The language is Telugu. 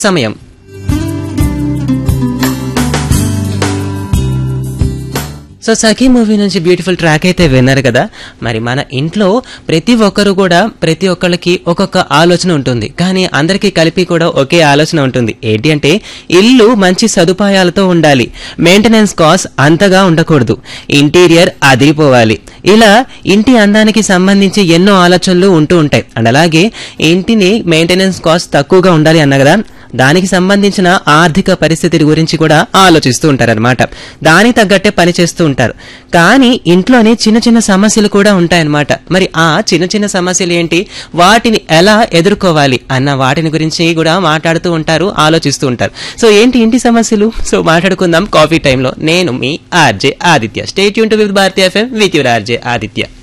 సమయం సో సఖీ మూవీ నుంచి బ్యూటిఫుల్ ట్రాక్ అయితే విన్నారు కదా మరి మన ఇంట్లో ప్రతి ఒక్కరు కూడా ప్రతి ఒక్కళ్ళకి ఒక్కొక్క ఆలోచన ఉంటుంది కానీ అందరికీ కలిపి కూడా ఒకే ఆలోచన ఉంటుంది ఏంటి అంటే ఇల్లు మంచి సదుపాయాలతో ఉండాలి మెయింటెనెన్స్ కాస్ట్ అంతగా ఉండకూడదు ఇంటీరియర్ అదిరిపోవాలి ఇలా ఇంటి అందానికి సంబంధించి ఎన్నో ఆలోచనలు ఉంటూ ఉంటాయి అండ్ అలాగే ఇంటిని మెయింటెనెన్స్ కాస్ట్ తక్కువగా ఉండాలి అన్న కదా దానికి సంబంధించిన ఆర్థిక పరిస్థితి గురించి కూడా ఆలోచిస్తూ ఉంటారనమాట దానికి తగ్గట్టే పని చేస్తూ ఉంటారు కానీ ఇంట్లోనే చిన్న చిన్న సమస్యలు కూడా ఉంటాయన్నమాట మరి ఆ చిన్న చిన్న సమస్యలు ఏంటి వాటిని ఎలా ఎదుర్కోవాలి అన్న వాటిని గురించి కూడా మాట్లాడుతూ ఉంటారు ఆలోచిస్తూ ఉంటారు సో ఏంటి ఇంటి సమస్యలు సో మాట్లాడుకుందాం కాఫీ టైంలో నేను మీ ఆర్జే ఆదిత్య స్టేట్ యూన్ to with Bharatiya FM with your RJ Aditya